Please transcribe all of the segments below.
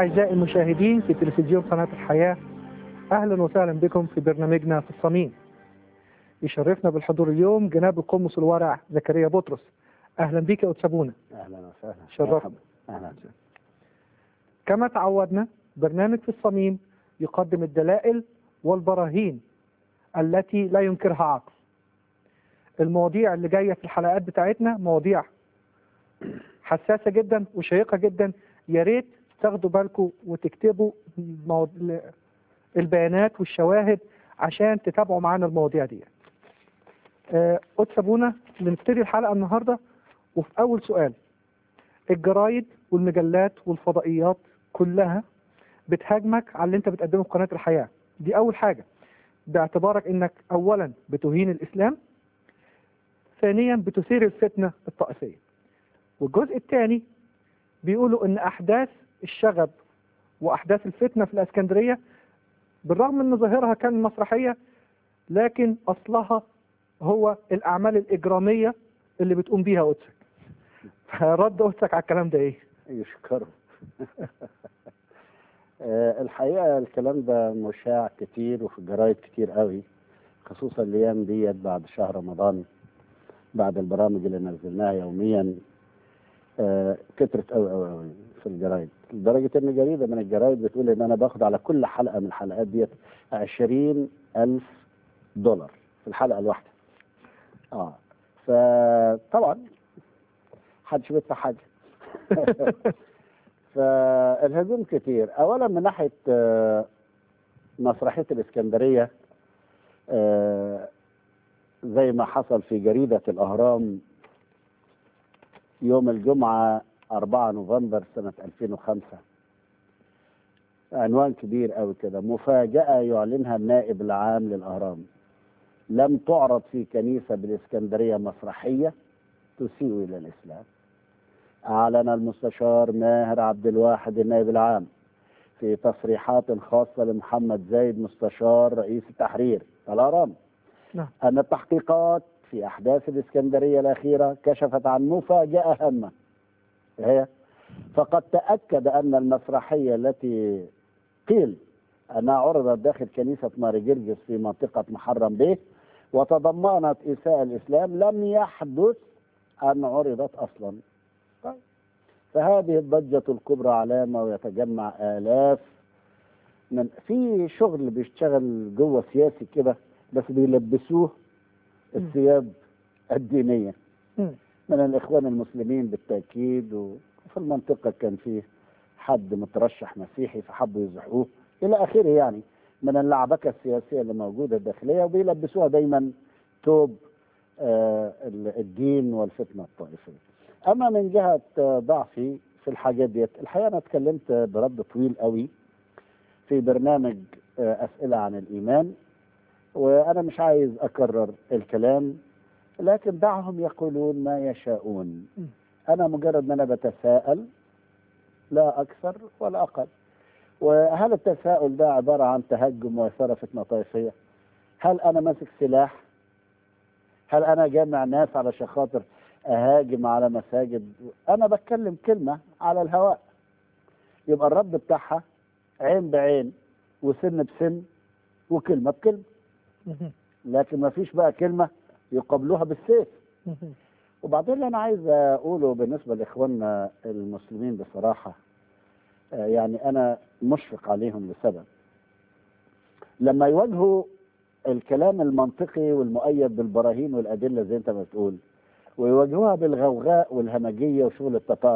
أعزائي المشاهدين في تلفزيون قناة الحياة أهلا وسهلا بكم في برنامجنا في الصميم يشرفنا بالحضور اليوم جناب القمص الورع زكريا بطرس أهلا بك يا أتسابونا اهلا وسهلا شرفنا. مرحبا. اهلا كما تعودنا برنامج في الصميم يقدم الدلائل والبراهين التي لا ينكرها عقل المواضيع اللي جاية في الحلقات بتاعتنا مواضيع حساسة جدا وشيقة جدا يا ريت تاخدوا بالكم وتكتبوا مو- ل- البيانات والشواهد عشان تتابعوا معانا المواضيع دي آه، قدس ابونا نبتدي الحلقة النهاردة وفي أول سؤال الجرايد والمجلات والفضائيات كلها بتهاجمك على اللي انت بتقدمه في قناة الحياة دي أول حاجة باعتبارك انك أولا بتهين الإسلام ثانيا بتثير الفتنة الطائفية والجزء الثاني بيقولوا ان احداث الشغب واحداث الفتنه في الاسكندريه بالرغم ان ظاهرها كان مسرحيه لكن اصلها هو الاعمال الاجراميه اللي بتقوم بيها قدسك فرد قدسك على الكلام ده ايه؟ يشكروا آه، الحقيقه الكلام ده مشاع كتير وفي الجرايد كتير قوي خصوصا الايام ديت بعد شهر رمضان بعد البرامج اللي نزلناها يوميا آه، كترت قوي قوي قوي في الجرايد لدرجه ان جريده من الجرايد بتقول ان انا باخد على كل حلقه من الحلقات ديت 20000 دولار في الحلقه الواحده اه فطبعا محدش بيدفع حاجه فالهجوم كتير اولا من ناحيه آه، مسرحيه الاسكندريه آه، زي ما حصل في جريده الاهرام يوم الجمعه 4 نوفمبر سنه 2005 عنوان كبير قوي كده مفاجاه يعلنها النائب العام للاهرام لم تعرض في كنيسه بالاسكندريه مسرحيه تسيء الى الاسلام أعلن المستشار ماهر عبد الواحد النائب العام في تصريحات خاصة لمحمد زايد مستشار رئيس التحرير الأهرام نعم. أن التحقيقات في أحداث الإسكندرية الأخيرة كشفت عن مفاجأة هامة هي فقد تأكد أن المسرحية التي قيل أنها عرضت داخل كنيسة ماري جرجس في منطقة محرم به وتضمنت إساءة الإسلام لم يحدث أن عرضت أصلا فهذه الضجة الكبرى علامة ويتجمع آلاف من في شغل بيشتغل جوه سياسي كده بس بيلبسوه الثياب الدينية مم. من الإخوان المسلمين بالتأكيد وفي المنطقة كان فيه حد مترشح مسيحي فحبوا يزحوه إلى آخره يعني من اللعبكة السياسية اللي موجودة الداخلية وبيلبسوها دايما توب آه، الدين والفتنة الطائفية أما من جهة آه، ضعفي في الحاجات ديت الحقيقة أنا اتكلمت برد طويل قوي في برنامج آه، أسئلة عن الإيمان وأنا مش عايز أكرر الكلام لكن دعهم يقولون ما يشاءون م. أنا مجرد أن أنا بتساءل لا أكثر ولا أقل وهل التساؤل ده عبارة عن تهجم وإثارة فتنة طائفية هل أنا ماسك سلاح هل أنا جامع ناس علشان خاطر أهاجم على مساجد أنا بتكلم كلمة على الهواء يبقى الرد بتاعها عين بعين وسن بسن وكلمة بكلمة مهم. لكن ما فيش بقى كلمة يقابلوها بالسيف مهم. وبعدين اللي انا عايز اقوله بالنسبه لاخواننا المسلمين بصراحه آه، يعني انا مشفق عليهم لسبب لما يواجهوا الكلام المنطقي والمؤيد بالبراهين والادله زي انت ما بتقول ويواجهوها بالغوغاء والهمجيه وشغل التتار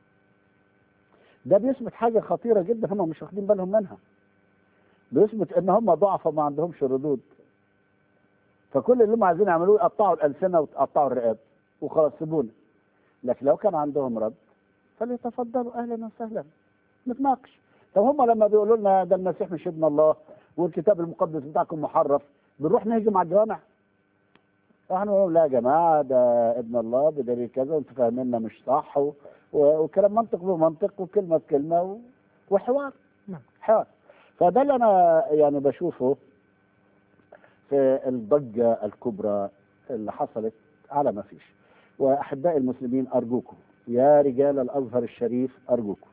ده بيثبت حاجه خطيره جدا هم مش واخدين بالهم منها بيثبت ان هم ضعفاء ما عندهمش ردود فكل اللي هم عايزين يعملوه يقطعوا الالسنه ويقطعوا الرقاب وخلاص سيبونا لكن لو كان عندهم رد فليتفضلوا اهلا وسهلا نتناقش طب هم لما بيقولوا لنا ده المسيح مش ابن الله والكتاب المقدس بتاعكم محرف بنروح نهجم على الجوامع احنا نقول لا يا جماعه ده ابن الله بدليل كذا وانتوا فاهميننا مش صح و... و... وكلام منطق بمنطق وكلمه بكلمه و... وحوار نعم. حوار فده اللي انا يعني بشوفه في الضجه الكبرى اللي حصلت على ما فيش واحبائي المسلمين ارجوكم يا رجال الازهر الشريف ارجوكم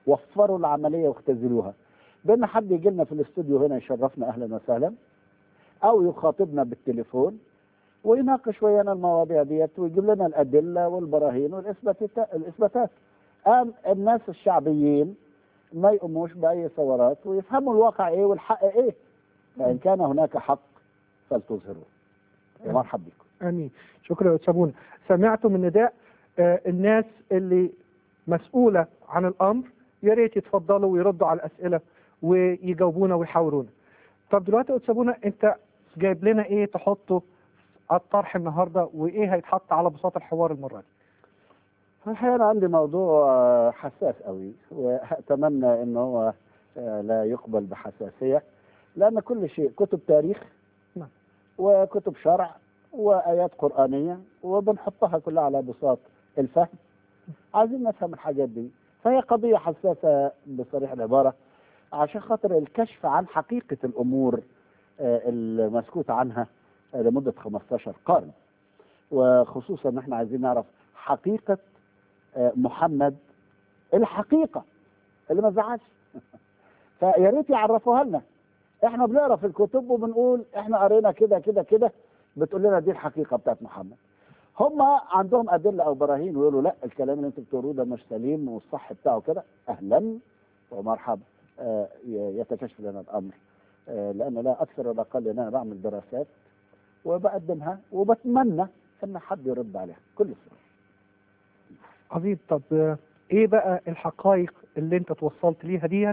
وفروا العمليه واختزلوها بان حد يجي لنا في الاستوديو هنا يشرفنا اهلا وسهلا او يخاطبنا بالتليفون ويناقش ويانا المواضيع ديت ويجيب لنا الادله والبراهين والاثباتات الاثباتات قام الناس الشعبيين ما يقوموش باي ثورات ويفهموا الواقع ايه والحق ايه فان كان هناك حق فلتظهروه يا مرحب بكم امين شكرا يا استاذ بونا سمعتم النداء آه الناس اللي مسؤوله عن الامر يا ريت يتفضلوا ويردوا على الاسئله ويجاوبونا ويحاورونا طب دلوقتي يا استاذ بونا انت جايب لنا ايه تحطه على الطرح النهارده وايه هيتحط على بساط الحوار المره دي الحقيقه انا عندي موضوع آه، حساس قوي واتمنى ان هو آه، لا يقبل بحساسيه لان كل شيء كتب تاريخ نعم. وكتب شرع وايات قرانيه وبنحطها كلها على بساط الفهم عايزين نفهم الحاجات دي فهي قضيه حساسه بصريح العباره عشان خاطر الكشف عن حقيقه الامور آه، المسكوت عنها آه، لمده 15 قرن وخصوصا ان احنا عايزين نعرف حقيقه آه، محمد الحقيقه اللي ما زعلش فيا ريت يعرفوها لنا احنا بنقرا في الكتب وبنقول احنا قرينا كده كده كده بتقول لنا دي الحقيقه بتاعت محمد هم عندهم ادله او براهين ويقولوا لا الكلام اللي انتوا بتقولوه ده مش سليم والصح بتاعه كده اهلا ومرحبا آه، ي- يتكشف لنا الامر آه، لان لا اكثر ولا اقل ان انا بعمل دراسات وبقدمها وبتمنى ان حد يرد عليها كل سنه عظيم طب آه، ايه بقى الحقائق اللي انت توصلت ليها ديت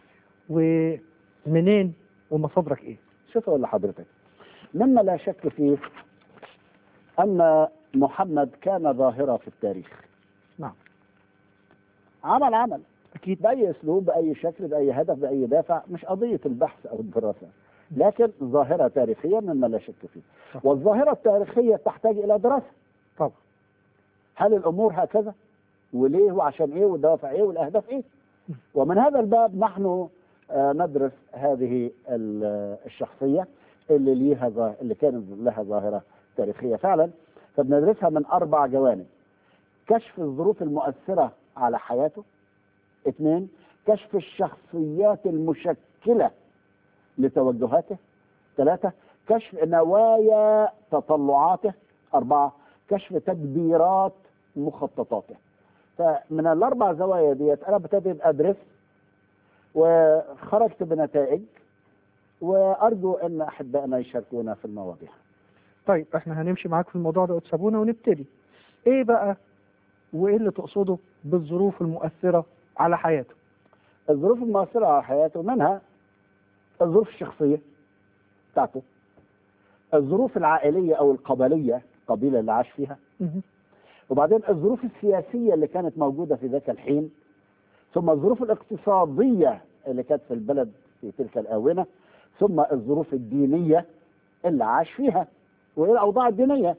ومنين ومصادرك ايه شوف اقول لحضرتك مما لا شك فيه ان محمد كان ظاهره في التاريخ نعم عمل عمل اكيد باي اسلوب باي شكل باي هدف باي دافع مش قضيه البحث او الدراسه لكن ظاهره تاريخيه مما لا شك فيه صح. والظاهره التاريخيه تحتاج الى دراسه طبعا هل الامور هكذا وليه وعشان ايه والدوافع ايه والاهداف ايه ومن هذا الباب نحن آه، ندرس هذه ال- الشخصيه اللي ليها ظا- اللي كانت لها ظاهره تاريخيه فعلا فبندرسها من اربع جوانب كشف الظروف المؤثره على حياته اثنين كشف الشخصيات المشكله لتوجهاته ثلاثه كشف نوايا تطلعاته اربعه كشف تدبيرات مخططاته فمن الاربع زوايا ديت انا ابتدي ادرس وخرجت بنتائج وارجو ان احبائنا يشاركونا في المواضيع طيب احنا هنمشي معاك في الموضوع ده وتسابونا ونبتدي ايه بقى وايه اللي تقصده بالظروف المؤثرة على حياته الظروف المؤثره على حياته منها الظروف الشخصيه بتاعته الظروف العائليه او القبليه القبيله اللي عاش فيها مهم. وبعدين الظروف السياسيه اللي كانت موجوده في ذاك الحين ثم الظروف الاقتصاديه اللي كانت في البلد في تلك الاونه ثم الظروف الدينيه اللي عاش فيها وايه الاوضاع الدينيه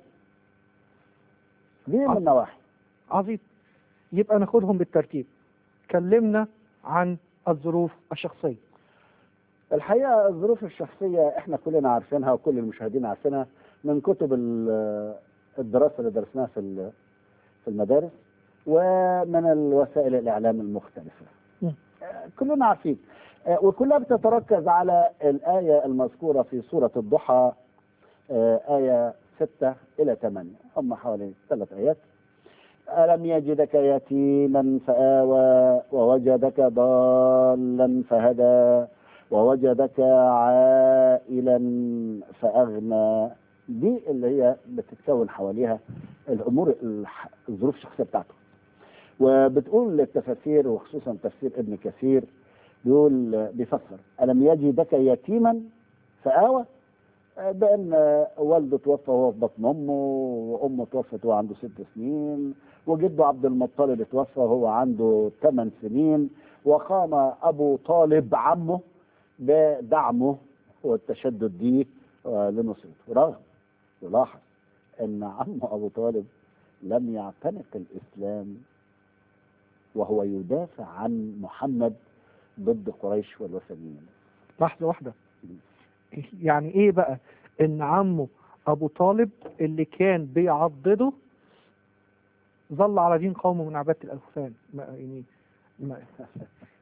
دي من نواحي عظيم يبقى ناخدهم بالترتيب كلمنا عن الظروف الشخصية الحقيقه الظروف الشخصيه احنا كلنا عارفينها وكل المشاهدين عارفينها من كتب ال- الدراسه اللي درسناها في ال- في المدارس ومن الوسائل الاعلام المختلفه. مم. آه، كلنا عارفين آه، وكلها بتتركز على الايه المذكوره في سوره الضحى آه، ايه 6 الى 8 هم حوالي ثلاث ايات. ألم يجدك يتيما فآوى ووجدك ضالا فهدى ووجدك عائلا فأغنى دي اللي هي بتتكون حواليها الأمور الح- الظروف الشخصية بتاعته وبتقول التفاسير وخصوصا تفسير ابن كثير بيقول بيفسر ألم يجدك يتيما فآوى آه، بأن آه، والده توفى وهو في بطن أمه وأمه توفت وهو عنده ست سنين وجده عبد المطلب توفى وهو عنده ثمان سنين وقام أبو طالب عمه بدعمه والتشدد دي آه، لنصرته رغم يلاحظ أن عمه أبو طالب لم يعتنق الإسلام وهو يدافع عن محمد ضد قريش والوثنيين لحظة واحدة يعني ايه بقى ان عمه ابو طالب اللي كان بيعضده ظل على دين قومه من عبادة الاوثان ما يعني ما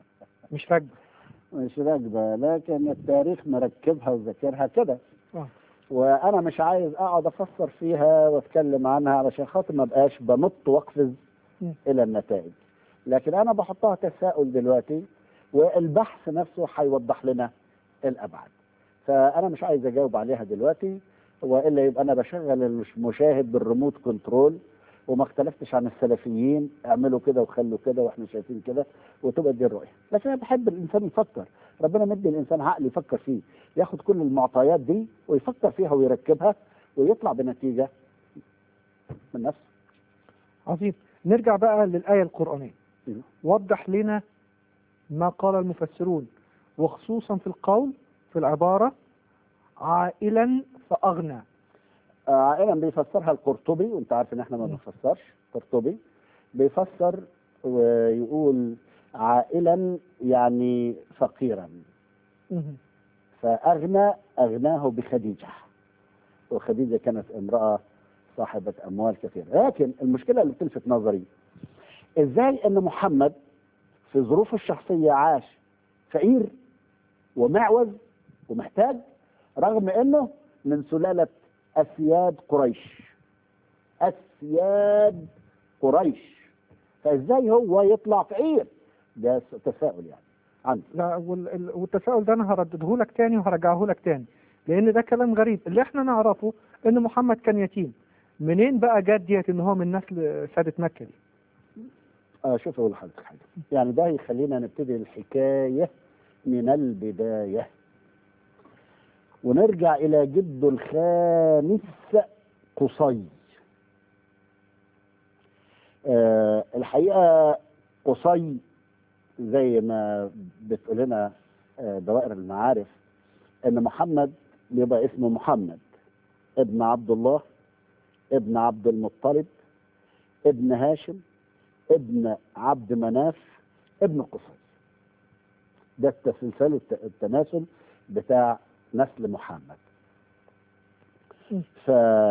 مش راكبه مش راكبه لكن التاريخ مركبها وذاكرها كده آه. وانا مش عايز اقعد افسر فيها واتكلم عنها علشان خاطر ما بقاش بنط واقفز م. الى النتائج لكن انا بحطها تساؤل دلوقتي والبحث نفسه هيوضح لنا الابعاد فانا مش عايز اجاوب عليها دلوقتي والا يبقى انا بشغل المشاهد بالريموت كنترول وما اختلفتش عن السلفيين اعملوا كده وخلوا كده واحنا شايفين كده وتبقى دي الرؤيه لكن انا بحب الانسان يفكر ربنا مدي الانسان عقل يفكر فيه ياخد كل المعطيات دي ويفكر فيها ويركبها ويطلع بنتيجه من نفسه عظيم نرجع بقى للآية القرآنية أيوه. وضح لنا ما قال المفسرون وخصوصا في القول في العبارة عائلا فأغنى آه، عائلا بيفسرها القرطبي وانت عارف ان احنا ما م. بنفسرش قرطبي بيفسر ويقول عائلا يعني فقيرا مهم. فأغنى أغناه بخديجة وخديجة كانت امرأة صاحبة أموال كثيرة لكن المشكلة اللي بتلفت نظري إزاي أن محمد في ظروفه الشخصية عاش فقير ومعوز ومحتاج رغم أنه من سلالة أسياد قريش أسياد قريش فإزاي هو يطلع فقير ده تساؤل يعني عندي لا وال- ال- والتساؤل ده انا هردده لك تاني وهرجعه لك تاني لان ده كلام غريب اللي احنا نعرفه ان محمد كان يتيم منين بقى جت ديت ان هو من نسل سادة مكة دي آه شوف اقول لحضرتك حاجه يعني ده يخلينا نبتدي الحكايه من البدايه ونرجع الى جده الخامس قصي آه الحقيقه قصي زي ما بتقول لنا آه دوائر المعارف ان محمد بيبقى اسمه محمد ابن عبد الله ابن عبد المطلب ابن هاشم ابن عبد مناف ابن قصي ده التسلسل الت- التناسل بتاع نسل محمد م. ف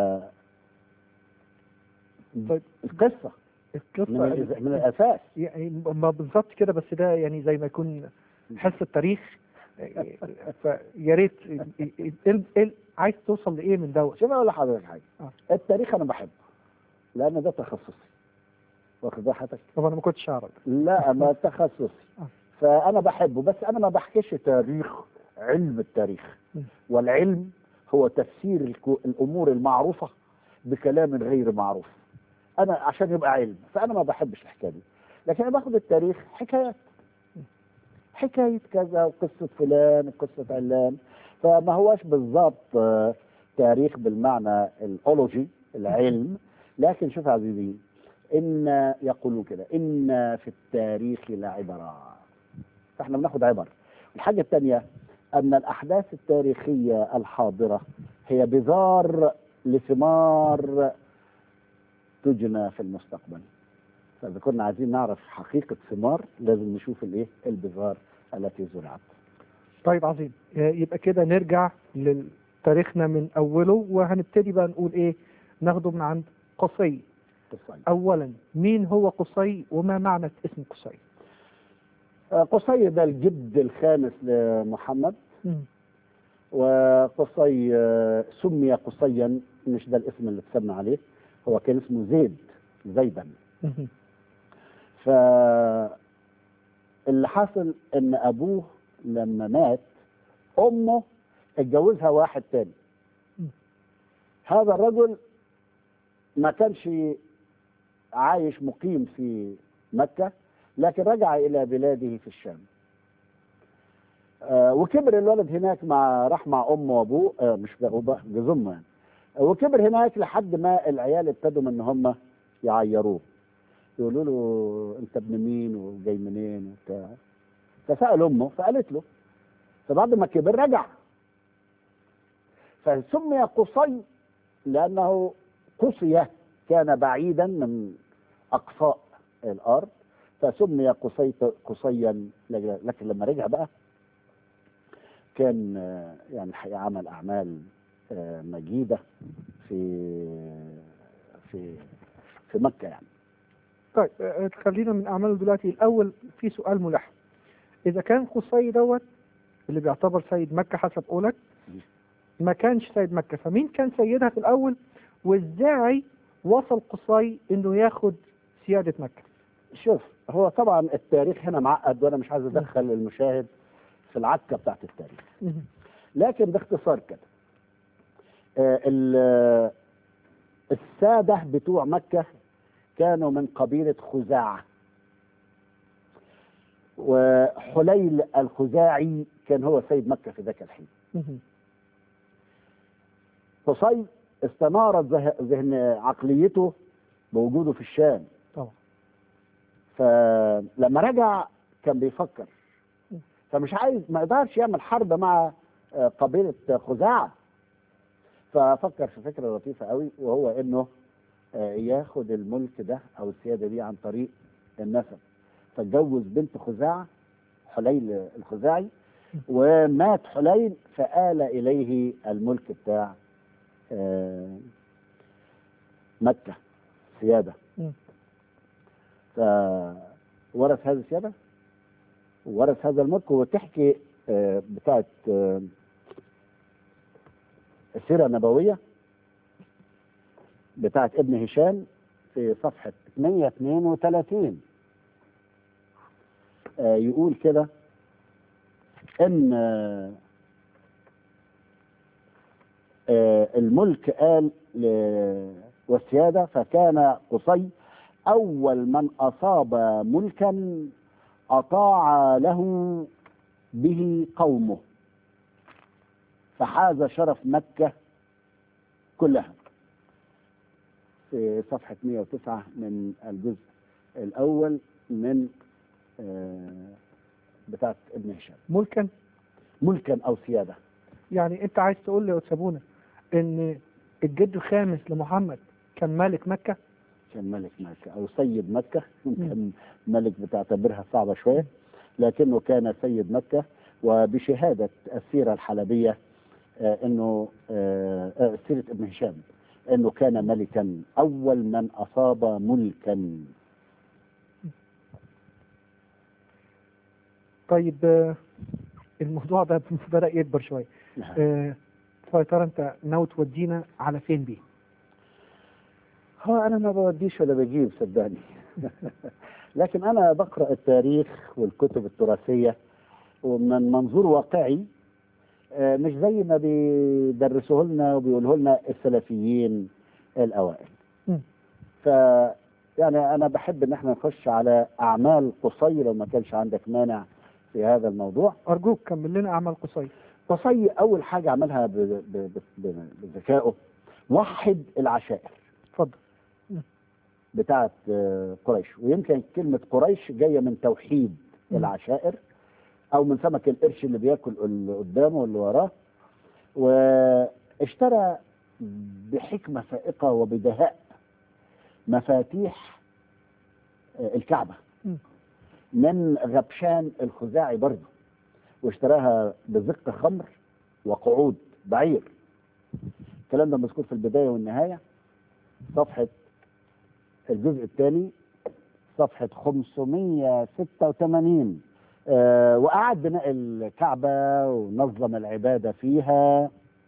طيب. القصه من, القصة الأز- من الاساس يعني ما بالظبط كده بس ده يعني زي ما يكون حس التاريخ فيا ريت ال- ال- ال- ال- عايز توصل لايه من دوت شوف اقول لحضرتك حاجه آه. التاريخ انا بحبه لان ده تخصصي واخد بال حضرتك طب انا ما كنتش اعرف لا ما تخصصي آه. فانا بحبه بس انا ما بحكيش تاريخ علم التاريخ م. والعلم هو تفسير الكو- الامور المعروفه بكلام غير معروف انا عشان يبقى علم فانا ما بحبش الحكايه دي لكن انا باخد التاريخ حكايات حكايه كذا وقصه فلان وقصه علان فما هوش بالضبط آه، تاريخ بالمعنى الاولوجي العلم لكن شوف يا عزيزي ان يقولون كده ان في التاريخ لعبرا فاحنا بناخد عبر الحاجه الثانيه ان الاحداث التاريخيه الحاضره هي بذار لثمار تجنى في المستقبل فاذا كنا عايزين نعرف حقيقه ثمار لازم نشوف الايه البذار التي زرعت طيب عظيم يبقى كده نرجع لتاريخنا من اوله وهنبتدي بقى نقول ايه ناخده من عند قصي قصي اولا مين هو قصي وما معنى اسم قصي آه، قصي ده الجد الخامس لمحمد مم. وقصي آه، سمي قصيا مش ده الاسم اللي اتسمى عليه هو كان اسمه زيد زيدا مم. ف اللي حصل ان ابوه لما مات امه اتجوزها واحد تاني م. هذا الرجل ما كانش عايش مقيم في مكة لكن رجع إلى بلاده في الشام آه وكبر الولد هناك مع راح مع أمه وأبوه آه مش بأبوه جوز أمه يعني وكبر هناك لحد ما العيال ابتدوا ان هم يعيروه يقولوا له انت ابن مين وجاي منين وبتاع فسأل امه فقالت له فبعد ما كبر رجع فسمي قصي لانه قصي كان بعيدا من اقصاء الارض فسمي قصي قصيا لكن لما رجع بقى كان آه، يعني الحقيقه عمل اعمال آه، مجيده في في في مكه يعني طيب آه، خلينا من اعماله دلوقتي الاول في سؤال ملح اذا كان قصي دوت اللي بيعتبر سيد مكة حسب قولك ما كانش سيد مكة فمين كان سيدها في الاول وازاي وصل قصي انه ياخد سيادة مكة شوف هو طبعا التاريخ هنا معقد وانا مش عايز ادخل المشاهد في العكه بتاعت التاريخ لكن باختصار كده آه، ال- الساده بتوع مكه كانوا من قبيله خزاعه وحليل الخزاعي كان هو سيد مكه في ذاك الحين قصي استنارت ذه- ذهن عقليته بوجوده في الشام طبعا فلما رجع كان بيفكر م. فمش عايز ما يقدرش يعمل حرب مع آه، قبيلة خزاعة ففكر في فكرة لطيفة قوي وهو انه آه، ياخد الملك ده او السيادة دي عن طريق النسب فاتجوز بنت خزاعة حليل الخزاعي ومات حليل فآل إليه الملك بتاع آه، مكة سيادة م. فورث هذه السيادة ورث هذا الملك وتحكي آه، بتاعت آه، السيرة النبوية بتاعت ابن هشام في صفحة 132 آه، يقول كده ان آه، آه، الملك قال ل- والسيادة فكان قصي أول من أصاب ملكا أطاع له به قومه فحاز شرف مكة كلها في صفحة 109 من الجزء الأول من آه، بتاعت ابن هشام ملكا ملكا أو سيادة يعني انت عايز تقول لي يا سابونا ان الجد الخامس لمحمد كان ملك مكة كان ملك مكة أو سيد مكة كان ملك بتعتبرها صعبة شوية لكنه كان سيد مكة وبشهادة السيرة الحلبية آه، أنه آه، آه، سيرة ابن هشام أنه كان ملكا أول من أصاب ملكا طيب آه، الموضوع ده بدأ يكبر شوية آه، فيا ترى انت ناوي تودينا على فين بيه؟ هو أنا ما بوديش ولا بجيب صدقني لكن أنا بقرأ التاريخ والكتب التراثية ومن منظور واقعي آه، مش زي ما بيدرسوه لنا وبيقولوا لنا السلفيين الأوائل مم. ف يعني أنا بحب إن احنا نخش على أعمال قصي لو ما كانش عندك مانع في هذا الموضوع أرجوك كمل لنا أعمال قصي قصي أول حاجة عملها ب- ب- ب- ب- بذكائه وحد العشائر اتفضل بتاعت آه، قريش ويمكن كلمة قريش جاية من توحيد مم. العشائر أو من سمك القرش اللي بياكل اللي قدامه واللي وراه واشترى بحكمة فائقة وبدهاء مفاتيح آه، الكعبة مم. من غبشان الخزاعي برضه واشتراها بزق خمر وقعود بعير الكلام ده مذكور في البداية والنهاية صفحة الجزء الثاني صفحة 586 آه وأعاد بناء الكعبة ونظم العبادة فيها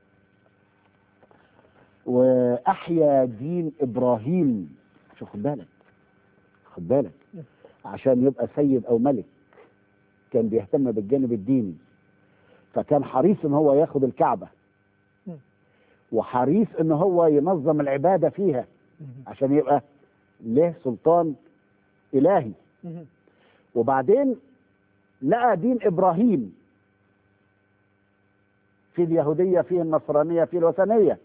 وأحيا دين إبراهيم شوف خد بالك خد بالك عشان يبقى سيد أو ملك كان بيهتم بالجانب الديني فكان حريص ان هو ياخد الكعبة مم. وحريص ان هو ينظم العبادة فيها مم. عشان يبقى له سلطان إلهي مم. وبعدين لقى دين إبراهيم في اليهودية في النصرانية في الوثنية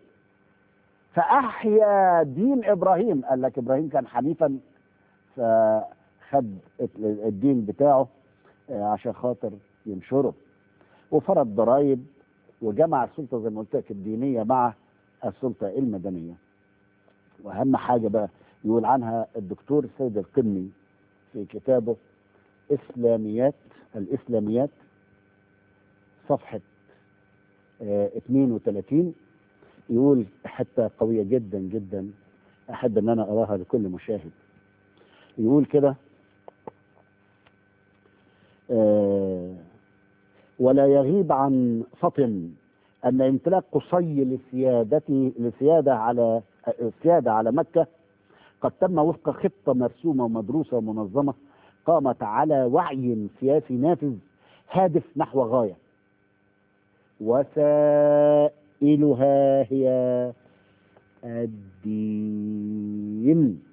فأحيا دين إبراهيم قال لك إبراهيم كان حنيفا فخد الدين بتاعه آه، عشان خاطر ينشره وفرض ضرائب وجمع السلطة زي ما قلت لك الدينية مع السلطة المدنية وأهم حاجة بقى يقول عنها الدكتور سيد القمي في كتابه إسلاميات الإسلاميات صفحة آه، 32 يقول حتى قوية جدا جدا أحب أن أنا أراها لكل مشاهد يقول كده آه، ولا يغيب عن فطن أن امتلاك قصي لسيادته لسيادة على السيادة على مكة قد تم وفق خطة مرسومة ومدروسة ومنظمة قامت على وعي سياسي نافذ هادف نحو غاية وسائلها هي الدين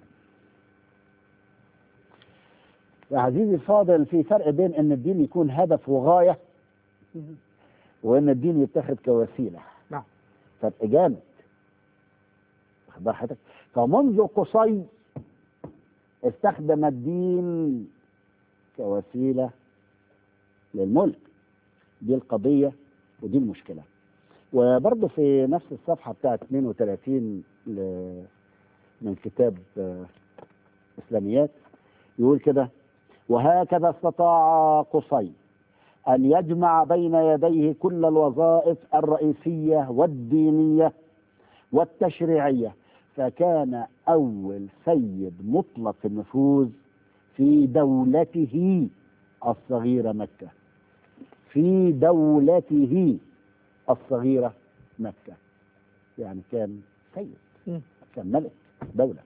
يا عزيزي الفاضل في فرق بين ان الدين يكون هدف وغاية وان الدين يتخذ كوسيلة نعم. فرق جامد واخد بال حضرتك فمنذ قصي استخدم الدين كوسيلة للملك دي القضية ودي المشكلة وبرضه في نفس الصفحة بتاعت 32 ل- من كتاب آه، إسلاميات يقول كده وهكذا استطاع قصي أن يجمع بين يديه كل الوظائف الرئيسية والدينية والتشريعية فكان أول سيد مطلق النفوذ في دولته الصغيرة مكة في دولته الصغيرة مكة يعني كان سيد مم. كان ملك دولة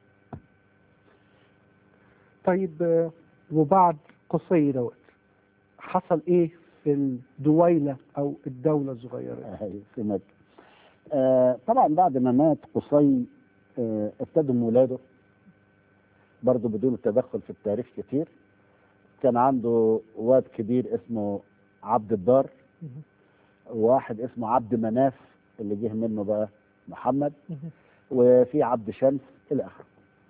طيب آه، وبعد قصي دوت حصل ايه في الدويلة او الدولة الصغيرة دي؟ هاي في مكة آه طبعا بعد ما مات قصي آه ابتدوا ولاده برضه بدون التدخل في التاريخ كتير كان عنده واد كبير اسمه عبد الدار مهم. وواحد اسمه عبد مناف اللي جه منه بقى محمد مهم. وفي عبد شمس الى اخره.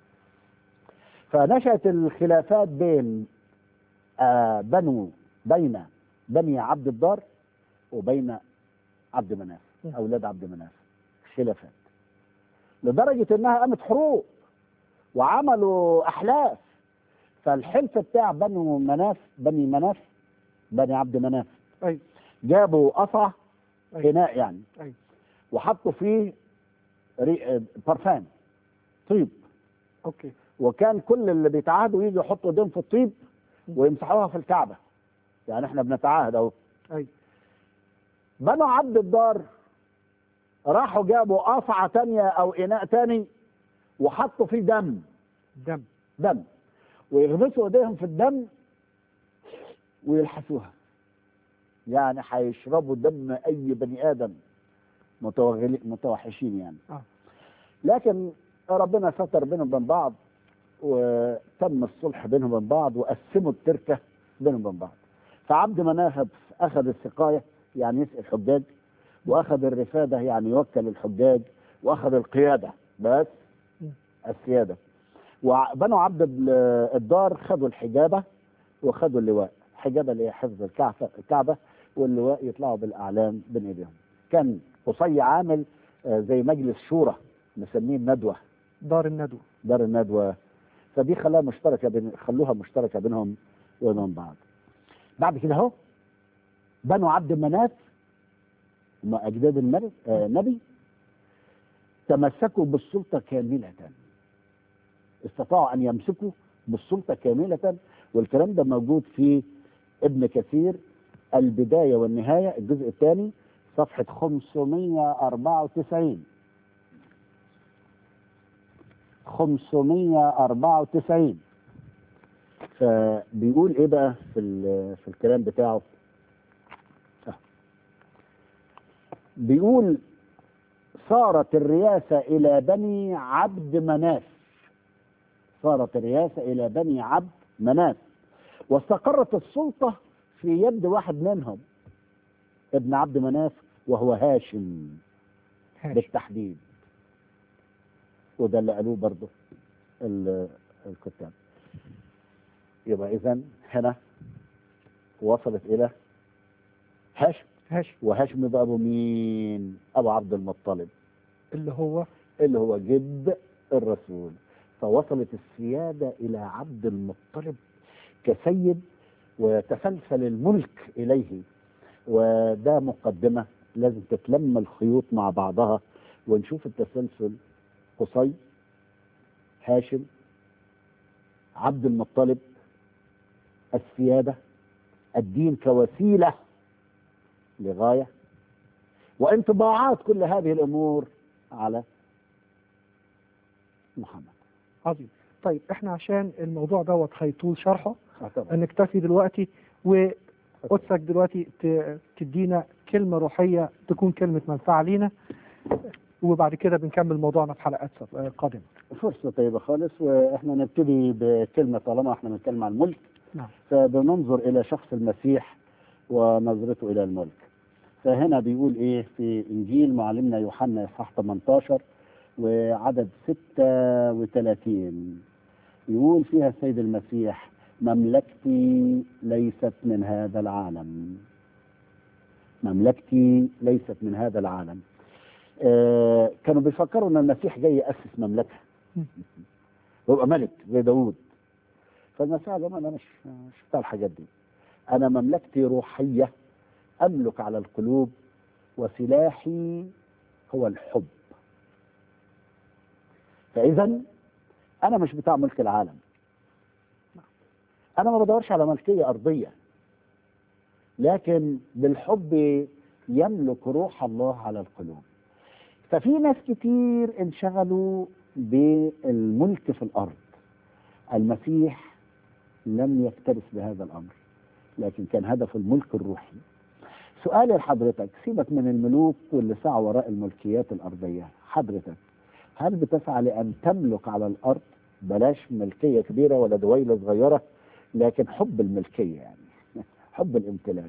فنشأت الخلافات بين آه بنو بين بني عبد الدار وبين عبد مناف م. اولاد عبد مناف خلافات لدرجه انها قامت حروب وعملوا احلاف فالحلف بتاع بنو مناف بني مناف بني عبد مناف ايوه جابوا قصع ايوه اناء يعني ايوه وحطوا فيه ري... برفان طيب اوكي وكان كل اللي بيتعاهدوا يجوا يحطوا ايديهم في الطيب ويمسحوها في الكعبه يعني احنا بنتعاهد اهو ايوه بنو عبد الدار راحوا جابوا قصعه تانية او اناء تاني وحطوا فيه دم دم دم ويغمسوا ايديهم في الدم ويلحسوها يعني هيشربوا دم اي بني ادم متوغل- متوحشين يعني اه لكن ربنا ستر بينهم وبين بعض وتم الصلح بينهم وبين بعض وقسموا التركه بينهم وبين بعض فعبد مناف اخذ السقايه يعني يسقي الحجاج واخذ الرفاده يعني يوكل الحجاج واخذ القياده بس م. السياده وبنو عبد ال- الدار خدوا الحجابه وخدوا اللواء الحجابه اللي هي حفظ الكعبه الكعبه واللواء يطلعوا بالاعلام بين ايديهم كان قصي عامل آه، زي مجلس شورى مسميه الندوه دار الندوة دار الندوه فدي خلاها مشتركه بين خلوها مشتركه بينهم وبين بعض بعد كده اهو بنو عبد مناف هم اجداد الملك آه نبي تمسكوا بالسلطه كامله استطاعوا ان يمسكوا بالسلطه كامله والكلام ده موجود في ابن كثير البدايه والنهايه الجزء الثاني صفحه 594 594 فبيقول ايه بقى في ال- في الكلام بتاعه آه. بيقول صارت الرياسة إلى بني عبد مناف صارت الرياسة إلى بني عبد مناف واستقرت السلطة في يد واحد منهم ابن عبد مناف وهو هاشم هاشم بالتحديد وده اللي قالوه برضه ال- الكتاب يبقى اذا هنا وصلت الى هاشم هاشم وهاشم بقى ابو مين ابو عبد المطلب اللي هو اللي هو جد الرسول فوصلت السيادة إلى عبد المطلب كسيد وتسلسل الملك إليه وده مقدمة لازم تتلم الخيوط مع بعضها ونشوف التسلسل قصي هاشم عبد المطلب السيادة الدين كوسيلة لغاية وانطباعات كل هذه الأمور على محمد عظيم طيب احنا عشان الموضوع دوت هيطول شرحه آه طبعا. نكتفي دلوقتي وقدسك دلوقتي ت- تدينا كلمة روحية تكون كلمة منفعة لينا وبعد كده بنكمل موضوعنا في حلقات سب- قادمة فرصة طيبة خالص وإحنا نبتدي بكلمة طالما إحنا بنتكلم عن الملك نعم فبننظر إلى شخص المسيح ونظرته إلى الملك فهنا بيقول إيه في إنجيل معلمنا يوحنا إصحاح 18 وعدد 36 يقول فيها السيد المسيح مملكتي ليست من هذا العالم مملكتي ليست من هذا العالم آه كانوا بيفكروا ان المسيح جاي ياسس مملكه ويبقى ملك زي داوود فالمسيح قال لهم انا مش مش بتاع الحاجات دي انا مملكتي روحيه املك على القلوب وسلاحي هو الحب فاذا انا مش بتاع ملك العالم انا ما بدورش على ملكيه ارضيه لكن بالحب يملك روح الله على القلوب ففي ناس كتير انشغلوا بالملك في الارض المسيح لم يكترث بهذا الامر لكن كان هدفه الملك الروحي سؤالي لحضرتك سيبك من الملوك واللي سعوا وراء الملكيات الارضيه حضرتك هل بتسعى لان تملك على الارض بلاش ملكيه كبيره ولا دويله صغيره لكن حب الملكيه يعني حب الامتلاك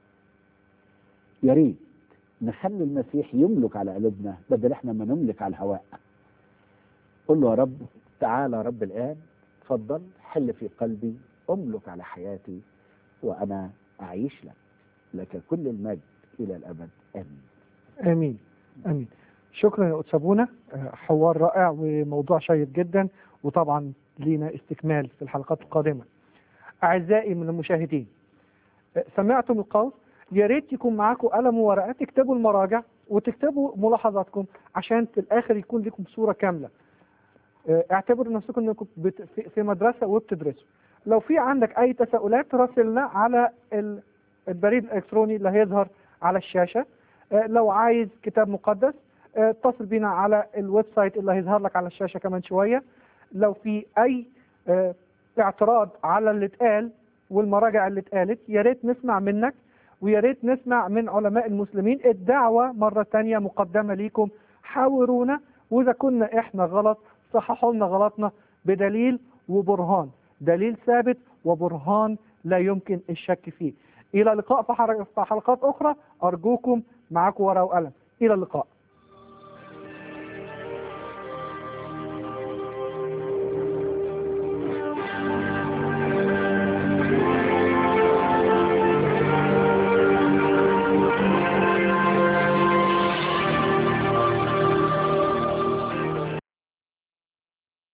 يا ريت نخلي المسيح يملك على قلوبنا بدل احنا ما نملك على الهواء قل له يا رب تعالى يا رب الان اتفضل حل في قلبي املك على حياتي وانا اعيش لك لك كل المجد الى الابد امين امين امين شكرا يا قدس ابونا آه، حوار رائع وموضوع شيق جدا وطبعا لينا استكمال في الحلقات القادمه اعزائي من المشاهدين آه، سمعتم القول يا ريت يكون معاكم قلم وورقه تكتبوا المراجع وتكتبوا ملاحظاتكم عشان في الاخر يكون لكم صوره كامله آه، اعتبروا نفسكم انكم بت- في- في مدرسه وبتدرسوا لو في عندك اي تساؤلات راسلنا على ال- البريد الالكتروني اللي هيظهر على الشاشه آه، لو عايز كتاب مقدس آه، اتصل بينا على الويب سايت اللي هيظهر لك على الشاشه كمان شويه لو في اي آه، اعتراض على اللي اتقال والمراجع اللي اتقالت يا ريت نسمع منك ويا ريت نسمع من علماء المسلمين الدعوه مره تانية مقدمه ليكم حاورونا واذا كنا احنا غلط صححوا لنا غلطنا بدليل وبرهان دليل ثابت وبرهان لا يمكن الشك فيه الى اللقاء في حر- في حلقات اخرى ارجوكم معاكم ورقه وقلم الى اللقاء